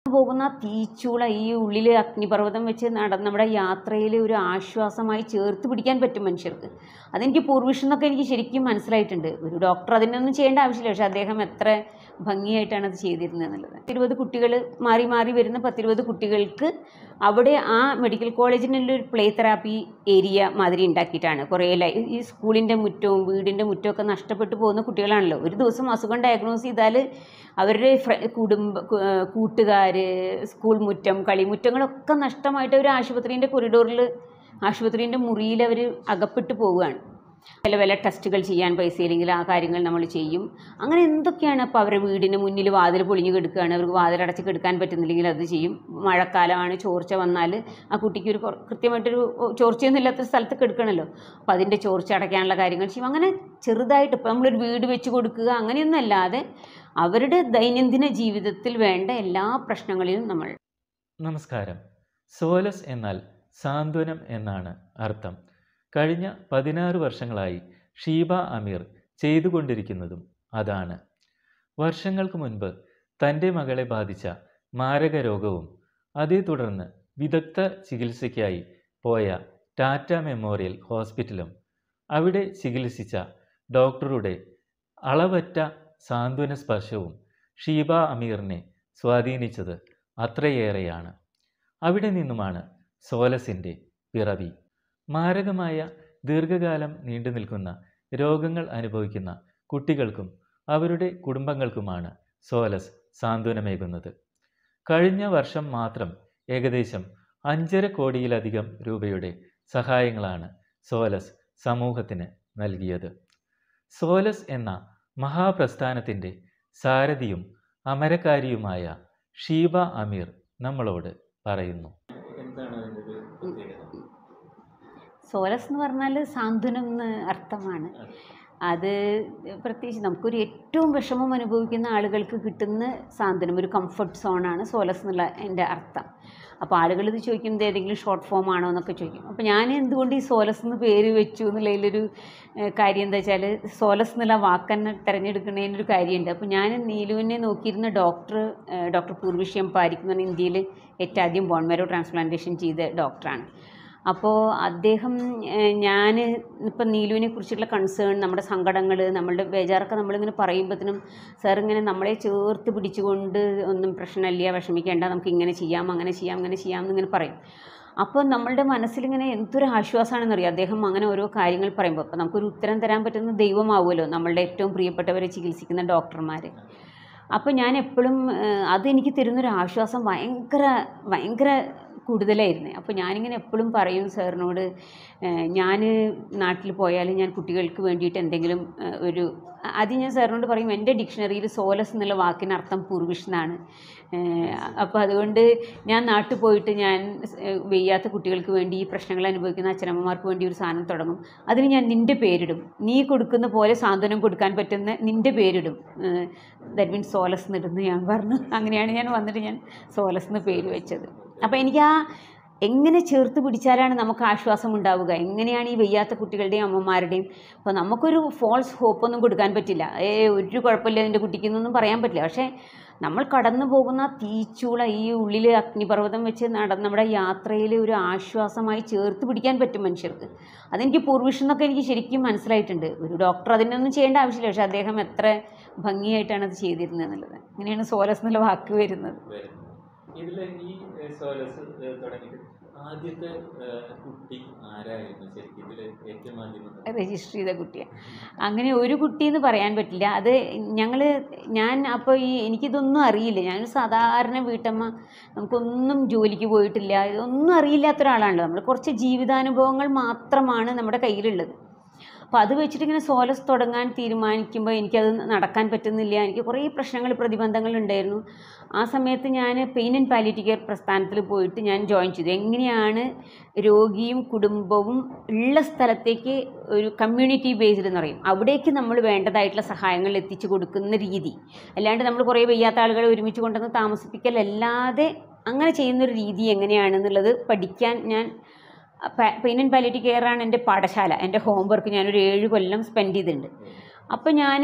പോകുന്ന തീച്ചൂള ഈ ഉള്ളിൽ അഗ്നിപർവ്വതം വെച്ച് നട നമ്മുടെ യാത്രയിൽ ഒരു ആശ്വാസമായി ചേർത്ത് പിടിക്കാൻ പറ്റും മനുഷ്യർക്ക് അതെനിക്ക് പൂർവിഷം എന്നൊക്കെ എനിക്ക് ശരിക്കും മനസ്സിലായിട്ടുണ്ട് ഒരു ഡോക്ടർ അതിനൊന്നും ചെയ്യേണ്ട ആവശ്യമില്ല പക്ഷെ അദ്ദേഹം എത്ര ഭംഗിയായിട്ടാണ് അത് ചെയ്തിരുന്നത് എന്നുള്ളത് പത്തിരുപത് കുട്ടികൾ മാറി മാറി വരുന്ന പത്തിരുപത് കുട്ടികൾക്ക് അവിടെ ആ മെഡിക്കൽ കോളേജിനുള്ള ഒരു പ്ലേ തെറാപ്പി ഏരിയ മാതിരി ഉണ്ടാക്കിയിട്ടാണ് കുറേ ലൈ ഈ സ്കൂളിൻ്റെ മുറ്റവും വീടിൻ്റെ മുറ്റവും ഒക്കെ നഷ്ടപ്പെട്ടു പോകുന്ന കുട്ടികളാണല്ലോ ഒരു ദിവസം അസുഖം ഡയഗ്നോസ് ചെയ്താൽ അവരുടെ ഫ്ര കുടുംബ കൂട്ടുകാർ സ്കൂൾ മുറ്റം കളിമുറ്റങ്ങളൊക്കെ നഷ്ടമായിട്ട് ഒരു ആശുപത്രീൻ്റെ കൊറിഡോറിൽ ആശുപത്രീൻ്റെ മുറിയിൽ അവർ അകപ്പെട്ട് പോവുകയാണ് പല പല ടെസ്റ്റുകൾ ചെയ്യാൻ പൈസ ഇല്ലെങ്കിൽ ആ കാര്യങ്ങൾ നമ്മൾ ചെയ്യും അങ്ങനെ എന്തൊക്കെയാണ് അപ്പോൾ അവരുടെ വീടിന് മുന്നിൽ വാതിൽ പൊളിഞ്ഞു കിടക്കുകയാണ് അവർക്ക് വാതിലടച്ച് കിടക്കാൻ പറ്റുന്നില്ലെങ്കിൽ അത് ചെയ്യും മഴക്കാലമാണ് ചോർച്ച വന്നാൽ ആ കുട്ടിക്ക് ഒരു കൊ- കൃത്യമായിട്ടൊരു ചോർച്ചയൊന്നും ഇല്ലാത്ത സ്ഥലത്ത് കിടക്കണമല്ലോ അപ്പോൾ അതിൻ്റെ ചോർച്ച അടയ്ക്കാനുള്ള കാര്യങ്ങൾ ചെയ്യും അങ്ങനെ ചെറുതായിട്ട് ഇപ്പോൾ നമ്മളൊരു വീട് വെച്ച് കൊടുക്കുക അങ്ങനെയൊന്നും അല്ലാതെ അവരുടെ ദൈനംദിന ജീവിതത്തിൽ വേണ്ട എല്ലാ പ്രശ്നങ്ങളിലും നമ്മൾ നമസ്കാരം സോലസ് എന്നാൽ സാന്ത്വനം എന്നാണ് അർത്ഥം കഴിഞ്ഞ പതിനാറ് വർഷങ്ങളായി ഷീബ അമീർ ചെയ്തുകൊണ്ടിരിക്കുന്നതും അതാണ് വർഷങ്ങൾക്ക് മുൻപ് തൻ്റെ മകളെ ബാധിച്ച മാരക രോഗവും അതേ തുടർന്ന് വിദഗ്ധ ചികിത്സയ്ക്കായി പോയ ടാറ്റ മെമ്മോറിയൽ ഹോസ്പിറ്റലും അവിടെ ചികിത്സിച്ച ഡോക്ടറുടെ അളവറ്റ സാന്ത്വന സ്പർശവും ഷീബ അമീറിനെ സ്വാധീനിച്ചത് അത്രയേറെയാണ് അവിടെ നിന്നുമാണ് സോലസിൻ്റെ പിറവി മാരകമായ ദീർഘകാലം നീണ്ടു നിൽക്കുന്ന രോഗങ്ങൾ അനുഭവിക്കുന്ന കുട്ടികൾക്കും അവരുടെ കുടുംബങ്ങൾക്കുമാണ് സോലസ് സാന്ത്വനമേകുന്നത് കഴിഞ്ഞ വർഷം മാത്രം ഏകദേശം അഞ്ചര കോടിയിലധികം രൂപയുടെ സഹായങ്ങളാണ് സോലസ് സമൂഹത്തിന് നൽകിയത് സോലസ് എന്ന മഹാപ്രസ്ഥാനത്തിൻ്റെ സാരഥിയും അമരക്കാരിയുമായ ഷീബ അമീർ നമ്മളോട് പറയുന്നു എന്താണ് അതിൻ്റെ ഒരു പ്രത്യേകത സോലസ് എന്ന് പറഞ്ഞാൽ സാന്ത്വനം എന്ന് അർത്ഥമാണ് അത് പ്രത്യേകിച്ച് നമുക്കൊരു ഏറ്റവും വിഷമം അനുഭവിക്കുന്ന ആളുകൾക്ക് കിട്ടുന്ന സാന്ത്വനം ഒരു കംഫർട്ട് സോണാണ് സോലസ് എന്നുള്ള എൻ്റെ അർത്ഥം അപ്പോൾ ആളുകൾ ഇത് ചോദിക്കുന്നത് ഏതെങ്കിലും ഷോർട്ട് ഫോം ആണോ എന്നൊക്കെ ചോദിക്കും അപ്പോൾ ഞാൻ എന്തുകൊണ്ട് ഈ സോലസ് എന്ന് പേര് വെച്ചു എന്നുള്ളതിലൊരു ഏഹ്, കാര്യം എന്താ വെച്ചാൽ സോലസ് എന്നുള്ള വാക്കന്നെ തിരഞ്ഞെടുക്കുന്നതിനൊരു കാര്യമുണ്ട് അപ്പോൾ ഞാൻ നീലുവിനെ നോക്കിയിരുന്ന ഡോക്ടർ ഏഹ്, ഡോക്ടർ പൂർവിഷ്യം പാരിക് എന്ന് പറഞ്ഞ ഇന്ത്യയിൽ ഏറ്റവും ആദ്യം ബോൺമെരോ ട്രാൻസ്പ്ലാന്റേഷൻ ചെയ്ത ഡോക്ടറാണ് അപ്പോൾ അദ്ദേഹം ഞാൻ ഇപ്പം നീലുവിനെ കുറിച്ചുള്ള കൺസേൺ നമ്മുടെ സങ്കടങ്ങൾ നമ്മളുടെ ബേജാറൊക്കെ നമ്മളിങ്ങനെ പറയുമ്പോഴത്തേനും സാർ ഇങ്ങനെ നമ്മളെ ചേർത്ത് പിടിച്ചുകൊണ്ട് ഒന്നും പ്രശ്നമില്ല വിഷമിക്കേണ്ട നമുക്ക് ഇങ്ങനെ ചെയ്യാം അങ്ങനെ ചെയ്യാം അങ്ങനെ ചെയ്യാം എന്നിങ്ങനെ പറയും അപ്പോൾ നമ്മളുടെ മനസ്സിലിങ്ങനെ എന്തൊരു ആശ്വാസമാണെന്നറിയാം അദ്ദേഹം അങ്ങനെ ഓരോ കാര്യങ്ങൾ പറയുമ്പോൾ അപ്പോൾ നമുക്കൊരു ഉത്തരം തരാൻ പറ്റുന്ന ദൈവമാവുമല്ലോ നമ്മളുടെ ഏറ്റവും പ്രിയപ്പെട്ടവരെ ചികിത്സിക്കുന്ന ഡോക്ടർമാർ അപ്പോൾ ഞാൻ എപ്പോഴും അതെനിക്ക് തരുന്നൊരു ആശ്വാസം ഭയങ്കര ഭയങ്കര കൂടുതലായിരുന്നു അപ്പോൾ ഞാനിങ്ങനെ എപ്പോഴും പറയും സാറിനോട് ഞാൻ നാട്ടിൽ പോയാൽ ഞാൻ കുട്ടികൾക്ക് വേണ്ടിയിട്ട് എന്തെങ്കിലും ഏഹ്, ഒരു ആദ്യം ഞാൻ സാറിനോട് പറയും എൻ്റെ ഡിക്ഷണറിയിൽ സോലസ് എന്നുള്ള വാക്കിന് അർത്ഥം പൂർവിഷ് എന്നാണ് അപ്പോൾ അതുകൊണ്ട് ഞാൻ നാട്ടിൽ പോയിട്ട് ഞാൻ ഏഹ്, വയ്യാത്ത കുട്ടികൾക്ക് വേണ്ടി ഈ പ്രശ്നങ്ങൾ അനുഭവിക്കുന്ന അച്ഛനമ്മമാർക്ക് വേണ്ടി ഒരു സാധനം തുടങ്ങും അതിന് ഞാൻ നിൻ്റെ പേരിടും നീ കൊടുക്കുന്ന പോലെ സാന്ത്വനം കൊടുക്കാൻ പറ്റുന്ന നിൻ്റെ പേരിടും ദാറ്റ് മീൻസ് സോലസ് എന്നിടുന്നു ഞാൻ പറഞ്ഞു അങ്ങനെയാണ് ഞാൻ വന്നിട്ട് ഞാൻ സോലസ് എന്ന് പേര് വെച്ചത് അപ്പോൾ എനിക്ക് ആ എങ്ങനെ ചേർത്ത് പിടിച്ചാലാണ് നമുക്ക് ആശ്വാസം ഉണ്ടാവുക എങ്ങനെയാണ് ഈ വയ്യാത്ത കുട്ടികളുടെയും അമ്മമാരുടെയും അപ്പോൾ നമുക്കൊരു ഫോൾസ് ഹോപ്പൊന്നും കൊടുക്കാൻ പറ്റില്ല ഏ ഒരു കുഴപ്പമില്ല എൻ്റെ കുട്ടിക്ക് എന്നൊന്നും പറയാൻ പറ്റില്ല പക്ഷേ നമ്മൾ കടന്നു പോകുന്ന തീച്ചൂള ഈ ഉള്ളിൽ അഗ്നിപർവ്വതം വെച്ച് നട നമ്മുടെ യാത്രയിൽ ഒരു ആശ്വാസമായി ചേർത്ത് പിടിക്കാൻ പറ്റും മനുഷ്യർക്ക് അതെനിക്ക് പൂർവിഷം എന്നൊക്കെ എനിക്ക് ശരിക്കും മനസ്സിലായിട്ടുണ്ട് ഒരു ഡോക്ടർ അതിനൊന്നും ചെയ്യേണ്ട ആവശ്യമില്ല പക്ഷേ അദ്ദേഹം എത്ര ഭംഗിയായിട്ടാണ് അത് ചെയ്തിരുന്നത് എന്നുള്ളത് അങ്ങനെയാണ് സോലസ് എന്നുള്ള വാക്ക് വരുന്നത് വരുന്നത് ഇതിൽ ഈ ഏഹ്, സോലസ് ഏഹ്, തുടങ്ങിയിട്ട് ആദ്യത്തെ ഏഹ്, കുട്ടി ആരായിരുന്നു ശരിക്കും ഇതിൽ ഏറ്റവും ആദ്യം വന്നത്? രജിസ്റ്റർ ചെയ്ത കുട്ടിയാണ് അങ്ങനെ ഒരു കുട്ടി എന്ന് പറയാൻ പറ്റില്ല അത് ഞങ്ങൾ ഞാൻ അപ്പോൾ ഈ എനിക്കിതൊന്നും അറിയില്ല ഞാനൊരു സാധാരണ വീട്ടമ്മ നമുക്കൊന്നും ജോലിക്ക് പോയിട്ടില്ല ഇതൊന്നും അറിയില്ലാത്ത ഒരാളാണല്ലോ നമ്മൾ കുറച്ച് ജീവിതാനുഭവങ്ങൾ മാത്രമാണ് നമ്മുടെ കയ്യിലുള്ളത് അപ്പോൾ അത് വെച്ചിട്ട് ഇങ്ങനെ സോലസ് തുടങ്ങാൻ തീരുമാനിക്കുമ്പോൾ എനിക്കത് നടക്കാൻ പറ്റുന്നില്ല എനിക്ക് കുറേ പ്രശ്നങ്ങൾ പ്രതിബന്ധങ്ങൾ ഉണ്ടായിരുന്നു ആ സമയത്ത് ഞാൻ പെയിൻ ആൻഡ് പാലിറ്റീവ് കെയർ പ്രസ്ഥാനത്തിൽ പോയിട്ട് ഞാൻ ജോയിൻ ചെയ്തു എങ്ങനെയാണ് രോഗിയും കുടുംബവും ഉള്ള സ്ഥലത്തേക്ക് ഒരു കമ്മ്യൂണിറ്റി ബേസ്ഡ് എന്ന് പറയും അവിടേക്ക് നമ്മൾ വേണ്ടതായിട്ടുള്ള സഹായങ്ങൾ എത്തിച്ചു കൊടുക്കുന്ന രീതി അല്ലാണ്ട് നമ്മൾ കുറേ വയ്യാത്ത ആളുകളെ ഒരുമിച്ച് കൊണ്ടുവന്ന് താമസിപ്പിക്കലല്ലാതെ അങ്ങനെ ചെയ്യുന്നൊരു രീതി എങ്ങനെയാണെന്നുള്ളത് പഠിക്കാൻ ഞാൻ പെയിൻ ആൻഡ് പാലിറ്റീവ് കെയർ ആണ് എൻ്റെ പാഠശാല എൻ്റെ ഹോംവർക്ക് ഞാനൊരു ഏഴ് കൊല്ലം സ്പെൻഡ് ചെയ്തിട്ടുണ്ട് അപ്പോൾ ഞാൻ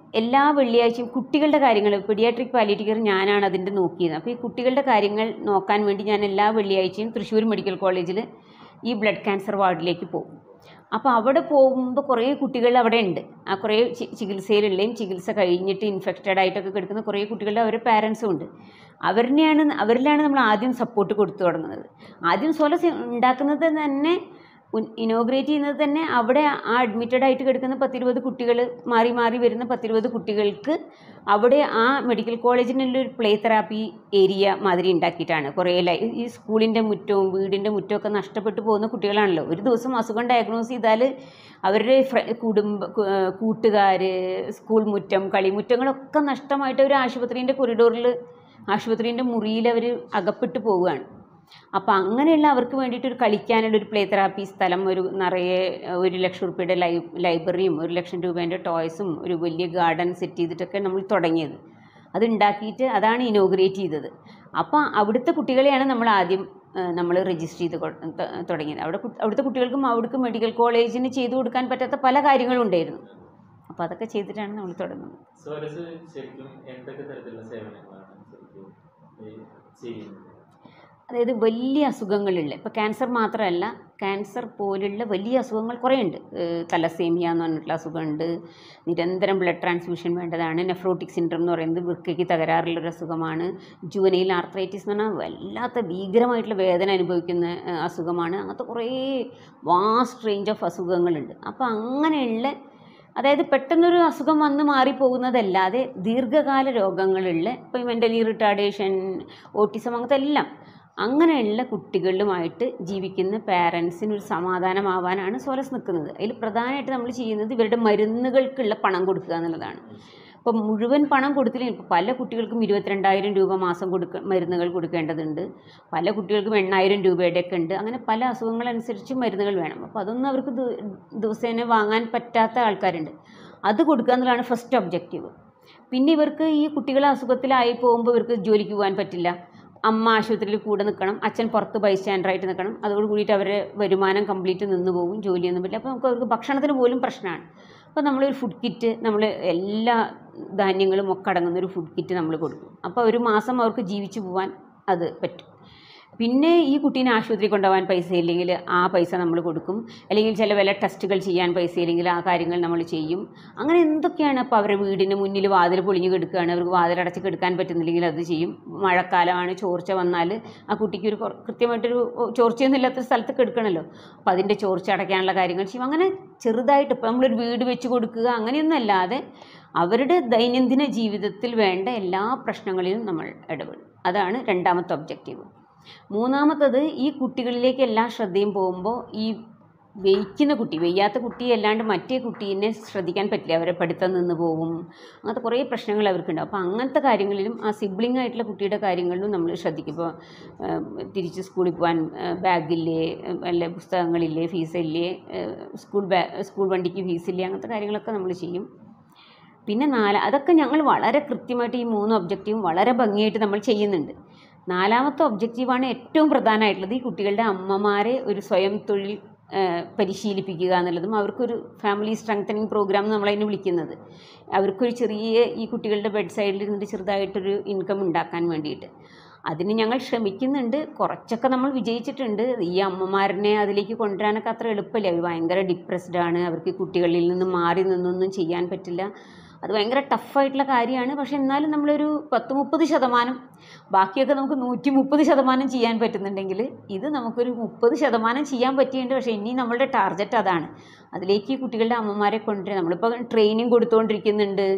എല്ലാ വെള്ളിയാഴ്ചയും കുട്ടികളുടെ കാര്യങ്ങൾ പീഡിയാട്രിക് പാലിയേറ്റീവ് കെയർ ഞാനാണ് അതിൻ്റെ നോക്കിയത് അപ്പോൾ ഈ കുട്ടികളുടെ കാര്യങ്ങൾ നോക്കാൻ വേണ്ടി ഞാൻ എല്ലാ വെള്ളിയാഴ്ചയും തൃശ്ശൂർ മെഡിക്കൽ കോളേജിൽ ഈ ബ്ലഡ് ക്യാൻസർ വാർഡിലേക്ക് പോകും അപ്പോൾ അവിടെ പോകുമ്പോൾ കുറേ കുട്ടികൾ അവിടെ ഉണ്ട് ആ കുറേ ചി- ചികിത്സയിലുള്ളയും ചികിത്സ കഴിഞ്ഞിട്ട് ഇൻഫെക്റ്റഡ് ആയിട്ടൊക്കെ കിടക്കുന്ന കുറേ കുട്ടികളുടെ അവരുടെ പാരൻസും ഉണ്ട് അവരിനെയാണ് അവരിലാണ് നമ്മൾ ആദ്യം സപ്പോർട്ട് കൊടുത്തു തുടങ്ങുന്നത് ആദ്യം സോലസ് ഉണ്ടാക്കുന്നത് തന്നെ ഇനോഗ്രേറ്റ് ചെയ്യുന്നത് തന്നെ അവിടെ ആ അഡ്മിറ്റഡ് ആയിട്ട് കിടക്കുന്ന പത്തിരുപത് കുട്ടികൾ മാറി മാറി വരുന്ന പത്തിരുപത് കുട്ടികൾക്ക് അവിടെ ആ മെഡിക്കൽ കോളേജിനുള്ള ഒരു പ്ലേ തെറാപ്പി ഏരിയ മാതിരി ഉണ്ടാക്കിയിട്ടാണ് കുറേ ലൈ ഈ സ്കൂളിൻ്റെ മുറ്റവും വീടിൻ്റെ മുറ്റവും ഒക്കെ നഷ്ടപ്പെട്ടു പോകുന്ന കുട്ടികളാണല്ലോ ഒരു ദിവസം അസുഖം ഡയഗ്നോസ് ചെയ്താൽ അവരുടെ ഫ്ര കുടുംബ കൂട്ടുകാർ സ്കൂൾ മുറ്റം കളിമുറ്റങ്ങളൊക്കെ നഷ്ടമായിട്ട് ഒരു ആശുപത്രീൻ്റെ കൊറിഡോറിൽ ആശുപത്രീൻ്റെ മുറിയിൽ അവർ അകപ്പെട്ട് പോവുകയാണ് അപ്പോൾ അങ്ങനെയുള്ള അവർക്ക് വേണ്ടിയിട്ട് ഒരു കളിക്കാനുള്ള ഒരു പ്ലേ തെറാപ്പി സ്ഥലം ഒരു നിറയെ ഏഹ്, ഒരു ലക്ഷം രൂപയുടെ ലൈ ലൈബ്രറിയും ഒരു ലക്ഷം രൂപേൻ്റെ ടോയ്സും ഒരു വലിയ ഗാർഡൻ സെറ്റ് ചെയ്തിട്ടൊക്കെ നമ്മൾ തുടങ്ങിയത് അത് ഉണ്ടാക്കിയിട്ട് അതാണ് ഇനോഗ്രേറ്റ് ചെയ്തത് അപ്പോൾ അവിടുത്തെ കുട്ടികളെയാണ് നമ്മൾ ആദ്യം നമ്മൾ രജിസ്റ്റർ ചെയ്ത് കൊ- ത- തുടങ്ങിയത് അവിടെ കു- അവിടുത്തെ കുട്ടികൾക്കും അവിടേക്ക് മെഡിക്കൽ കോളേജിന് ചെയ്തു കൊടുക്കാൻ പറ്റാത്ത പല കാര്യങ്ങളും ഉണ്ടായിരുന്നു അപ്പോൾ അതൊക്കെ ചെയ്തിട്ടാണ് നമ്മൾ തുടങ്ങുന്നത് സോലസ് ശരിക്കും എന്തൊക്കെ തരത്തിലുള്ള സേവനങ്ങളാണ് ശരിക്കും ഈ ചെയ്യുന്നത് അതായത് വലിയ അസുഖങ്ങളുള്ള ഇപ്പോൾ ക്യാൻസർ മാത്രമല്ല ക്യാൻസർ പോലുള്ള വലിയ അസുഖങ്ങൾ കുറേ ഉണ്ട് ഏഹ് തലസേമിയ എന്ന് പറഞ്ഞിട്ടുള്ള അസുഖമുണ്ട് നിരന്തരം ബ്ലഡ് ട്രാൻസ്ഫ്യൂഷൻ വേണ്ടതാണ് നെഫ്രോട്ടിക് സിൻഡ്രം എന്ന് പറയുന്നത് വൃക്കയ്ക്ക് തകരാറുള്ളൊരു അസുഖമാണ് ജുവനയിൽ ആർത്രൈറ്റിസ് എന്ന് പറഞ്ഞാൽ വല്ലാത്ത ഭീകരമായിട്ടുള്ള വേദന അനുഭവിക്കുന്ന ഏഹ് അസുഖമാണ് അങ്ങനത്തെ കുറേ വാസ്റ്റ് റേഞ്ച് ഓഫ് അസുഖങ്ങളുണ്ട് അപ്പോൾ അങ്ങനെയുള്ള അതായത് പെട്ടെന്നൊരു അസുഖം വന്ന് മാറിപ്പോകുന്നതല്ലാതെ ദീർഘകാല രോഗങ്ങളുള്ള ഇപ്പോൾ മെൻ്റലി റിട്ടാർഡേഷൻ ഓട്ടിസം അങ്ങനത്തെ എല്ലാം അങ്ങനെയുള്ള കുട്ടികളുമായിട്ട് ജീവിക്കുന്ന പാരൻസിന് ഒരു സമാധാനമാവാനാണ് സോലസ് നിൽക്കുന്നത് അതിൽ പ്രധാനമായിട്ട് നമ്മൾ ചെയ്യുന്നത് ഇവരുടെ മരുന്നുകൾക്കുള്ള പണം കൊടുക്കുക എന്നുള്ളതാണ് ഇപ്പം മുഴുവൻ പണം കൊടുത്തില്ലെങ്കിൽ ഇപ്പോൾ പല കുട്ടികൾക്കും ഇരുപത്തിരണ്ടായിരം രൂപ മാസം കൊടുക്ക മരുന്നുകൾ കൊടുക്കേണ്ടതുണ്ട് പല കുട്ടികൾക്കും എണ്ണായിരം രൂപയുടെയൊക്കെ ഉണ്ട് അങ്ങനെ പല അസുഖങ്ങളനുസരിച്ച് മരുന്നുകൾ വേണം അപ്പോൾ അതൊന്നും അവർക്ക് ദി- ദിവസേന വാങ്ങാൻ പറ്റാത്ത ആൾക്കാരുണ്ട് അത് കൊടുക്കുക എന്നുള്ളതാണ് ഫസ്റ്റ് ഒബ്ജക്റ്റീവ് പിന്നെ ഇവർക്ക് ഈ കുട്ടികളെ അസുഖത്തിലായി പോകുമ്പോൾ ഇവർക്ക് ജോലിക്ക് പോകാൻ പറ്റില്ല അമ്മ ആശുപത്രിയിൽ കൂടെ നിൽക്കണം അച്ഛൻ പുറത്ത് ബൈസ്റ്റാൻഡറായിട്ട് നിൽക്കണം അതോട് കൂടിയിട്ട് അവരെ വരുമാനം കംപ്ലീറ്റ് നിന്ന് പോകും ജോലിയൊന്നും പറ്റില്ല അപ്പോൾ നമുക്ക് അവർക്ക് ഭക്ഷണത്തിന് പോലും പ്രശ്നമാണ് അപ്പോൾ നമ്മളൊരു ഫുഡ് കിറ്റ് നമ്മൾ എല്ലാ ധാന്യങ്ങളും ഒക്കെ അടങ്ങുന്ന ഒരു ഫുഡ് കിറ്റ് നമ്മൾ കൊടുക്കും അപ്പോൾ ഒരു മാസം അവർക്ക് ജീവിച്ചു പോകാൻ അത് പറ്റും പിന്നെ ഈ കുട്ടീനെ ആശുപത്രി കൊണ്ടുപോകാൻ പൈസ ഇല്ലെങ്കിൽ ആ പൈസ നമ്മൾ കൊടുക്കും അല്ലെങ്കിൽ ചില വില ടെസ്റ്റുകൾ ചെയ്യാൻ പൈസ ഇല്ലെങ്കിൽ ആ കാര്യങ്ങൾ നമ്മൾ ചെയ്യും അങ്ങനെ എന്തൊക്കെയാണ് അപ്പോൾ അവരുടെ വീടിന് മുന്നിൽ വാതിൽ പൊളിഞ്ഞ് കിടക്കുകയാണ് അവർക്ക് വാതിലടച്ച് കിടക്കാൻ പറ്റുന്നില്ലെങ്കിൽ അത് ചെയ്യും മഴക്കാലമാണ് ചോർച്ച വന്നാൽ ആ കുട്ടിക്ക് ഒരു കൊ- കൃത്യമായിട്ടൊരു ചോർച്ചയൊന്നും ഇല്ലാത്ത സ്ഥലത്ത് കിടക്കണമല്ലോ അപ്പോൾ അതിൻ്റെ ചോർച്ച അടയ്ക്കാനുള്ള കാര്യങ്ങൾ ചെയ്യും അങ്ങനെ ചെറുതായിട്ട് ഇപ്പോൾ നമ്മളൊരു വീട് വെച്ച് കൊടുക്കുക അങ്ങനെയൊന്നും അല്ലാതെ അവരുടെ ദൈനംദിന ജീവിതത്തിൽ വേണ്ട എല്ലാ പ്രശ്നങ്ങളിലും നമ്മൾ ഇടപെടും അതാണ് രണ്ടാമത്തെ ഒബ്ജക്റ്റീവ് മൂന്നാമത്തത് ഈ കുട്ടികളിലേക്ക് എല്ലാ ശ്രദ്ധയും പോകുമ്പോൾ ഈ വെയ്ക്കുന്ന കുട്ടി വെയ്യാത്ത കുട്ടി അല്ലാണ്ട് മറ്റേ കുട്ടീനെ ശ്രദ്ധിക്കാൻ പറ്റില്ല അവരെ പഠിത്തം നിന്ന് പോകും അങ്ങനത്തെ കുറേ പ്രശ്നങ്ങൾ അവർക്കുണ്ട് അപ്പോൾ അങ്ങനത്തെ കാര്യങ്ങളിലും ആ സിബ്ലിംഗ് ആയിട്ടുള്ള കുട്ടിയുടെ കാര്യങ്ങളിലും നമ്മൾ ശ്രദ്ധിക്കും ഇപ്പോൾ ഏഹ്, തിരിച്ച് സ്കൂളിൽ പോകാൻ ഏഹ്, ബാഗില്ലേ ഏഹ്, അല്ലെ പുസ്തകങ്ങളില്ലേ ഫീസില്ലേ ഏഹ്, സ്കൂൾ ബാ സ്കൂൾ വണ്ടിക്ക് ഫീസില്ലേ അങ്ങനത്തെ കാര്യങ്ങളൊക്കെ നമ്മൾ ചെയ്യും പിന്നെ നാല് അതൊക്കെ ഞങ്ങൾ വളരെ കൃത്യമായിട്ട് ഈ മൂന്ന് ഒബ്ജക്റ്റീവും വളരെ ഭംഗിയായിട്ട് നമ്മൾ ചെയ്യുന്നുണ്ട് നാലാമത്തെ ഒബ്ജക്റ്റീവാണ് ഏറ്റവും പ്രധാനമായിട്ടുള്ളത് ഈ കുട്ടികളുടെ അമ്മമാരെ ഒരു സ്വയം തൊഴിൽ ആ, പരിശീലിപ്പിക്കുക എന്നുള്ളതും അവർക്കൊരു ഫാമിലി സ്ട്രെങ്തനിങ് പ്രോഗ്രാം എന്ന് നമ്മളതിന് വിളിക്കുന്നത് അവർക്കൊരു ചെറിയ ഈ കുട്ടികളുടെ ബെഡ് സൈഡിൽ ഇരുന്നിട്ട് ചെറുതായിട്ടൊരു ഇൻകം ഉണ്ടാക്കാൻ വേണ്ടിയിട്ട് അതിന് ഞങ്ങൾ ശ്രമിക്കുന്നുണ്ട് കുറച്ചൊക്കെ നമ്മൾ വിജയിച്ചിട്ടുണ്ട് ഈ അമ്മമാരനെ അതിലേക്ക് കൊണ്ടുവരാനൊക്കെ അത്ര എളുപ്പമില്ല അവർ ഭയങ്കര ഡിപ്രസ്ഡ് ആണ് അവർക്ക് കുട്ടികളിൽ നിന്ന് മാറി നിന്നൊന്നും ചെയ്യാൻ പറ്റില്ല അത് ഭയങ്കര ടഫായിട്ടുള്ള കാര്യമാണ് പക്ഷെ എന്നാലും നമ്മളൊരു പത്ത് മുപ്പത് ശതമാനം ബാക്കിയൊക്കെ നമുക്ക് നൂറ്റി മുപ്പത് ശതമാനം ചെയ്യാൻ പറ്റുന്നുണ്ടെങ്കിൽ ഇത് നമുക്കൊരു മുപ്പത് ശതമാനം ചെയ്യാൻ പറ്റിയിട്ടുണ്ട് പക്ഷേ ഇനി നമ്മളുടെ ടാർഗറ്റ് അതാണ് അതിലേക്ക് ഈ കുട്ടികളുടെ അമ്മമാരെ കൊണ്ടുവരാൻ നമ്മളിപ്പോൾ ട്രെയിനിങ് കൊടുത്തുകൊണ്ടിരിക്കുന്നുണ്ട്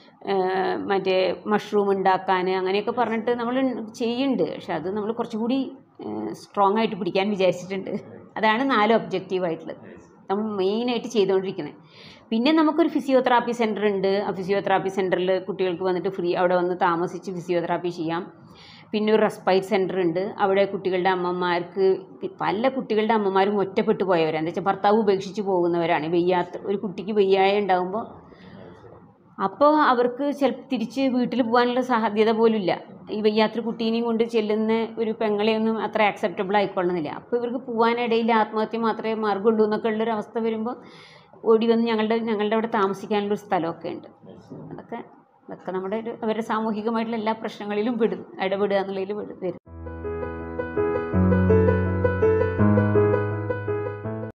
ഏഹ് മറ്റേ മഷ്റൂം ഉണ്ടാക്കാൻ അങ്ങനെയൊക്കെ പറഞ്ഞിട്ട് നമ്മൾ ചെയ്യുന്നുണ്ട് പക്ഷെ അത് നമ്മൾ കുറച്ചുകൂടി സ്ട്രോങ് ആയിട്ട് പിടിക്കാൻ വിചാരിച്ചിട്ടുണ്ട് അതാണ് നാല് ഒബ്ജക്റ്റീവായിട്ടുള്ളത് നമ്മൾ മെയിനായിട്ട് ചെയ്തുകൊണ്ടിരിക്കുന്നത് പിന്നെ നമുക്കൊരു ഫിസിയോതെറാപ്പി സെൻറ്റർ ഉണ്ട് ആ ഫിസിയോതെറാപ്പി സെൻറ്ററിൽ കുട്ടികൾക്ക് വന്നിട്ട് ഫ്രീ അവിടെ വന്ന് താമസിച്ച് ഫിസിയോതെറാപ്പി ചെയ്യാം പിന്നെ ഒരു റെസ്പൈറ്റ് സെൻറ്റർ ഉണ്ട് അവിടെ കുട്ടികളുടെ അമ്മമാർക്ക് പല കുട്ടികളുടെ അമ്മമാരും ഒറ്റപ്പെട്ടു പോയവരാണ് എന്താ വെച്ചാൽ ഭർത്താവ് ഉപേക്ഷിച്ച് പോകുന്നവരാണ് വെയ്യാത്ത ഒരു കുട്ടിക്ക് വെയ്യായ ഉണ്ടാകുമ്പോൾ അപ്പോൾ അവർക്ക് ചിലപ്പോൾ തിരിച്ച് വീട്ടിൽ പോകാനുള്ള സാധ്യത പോലും ഇല്ല ഈ വയ്യാത്തൊരു കുട്ടീനെയും കൊണ്ട് ചെല്ലുന്ന ഒരു പെങ്ങളെയൊന്നും അത്ര ആക്സെപ്റ്റബിൾ ആയിക്കൊള്ളുന്നില്ല അപ്പോൾ ഇവർക്ക് പോകാനിടയിൽ ആത്മഹത്യ മാത്രമേ മാർഗമുള്ളൂ എന്നൊക്കെ ഉള്ളൊരു അവസ്ഥ വരുമ്പോൾ ഓടി വന്ന് ഞങ്ങളുടെ ഞങ്ങളുടെ അവിടെ താമസിക്കാനുള്ളൊരു സ്ഥലമൊക്കെ ഉണ്ട് അതൊക്കെ അതൊക്കെ നമ്മുടെ ഒരു അവരുടെ സാമൂഹികമായിട്ടുള്ള എല്ലാ പ്രശ്നങ്ങളിലും പെടും ഇടപെടുക എന്നുള്ളതിൽ പെടും വരും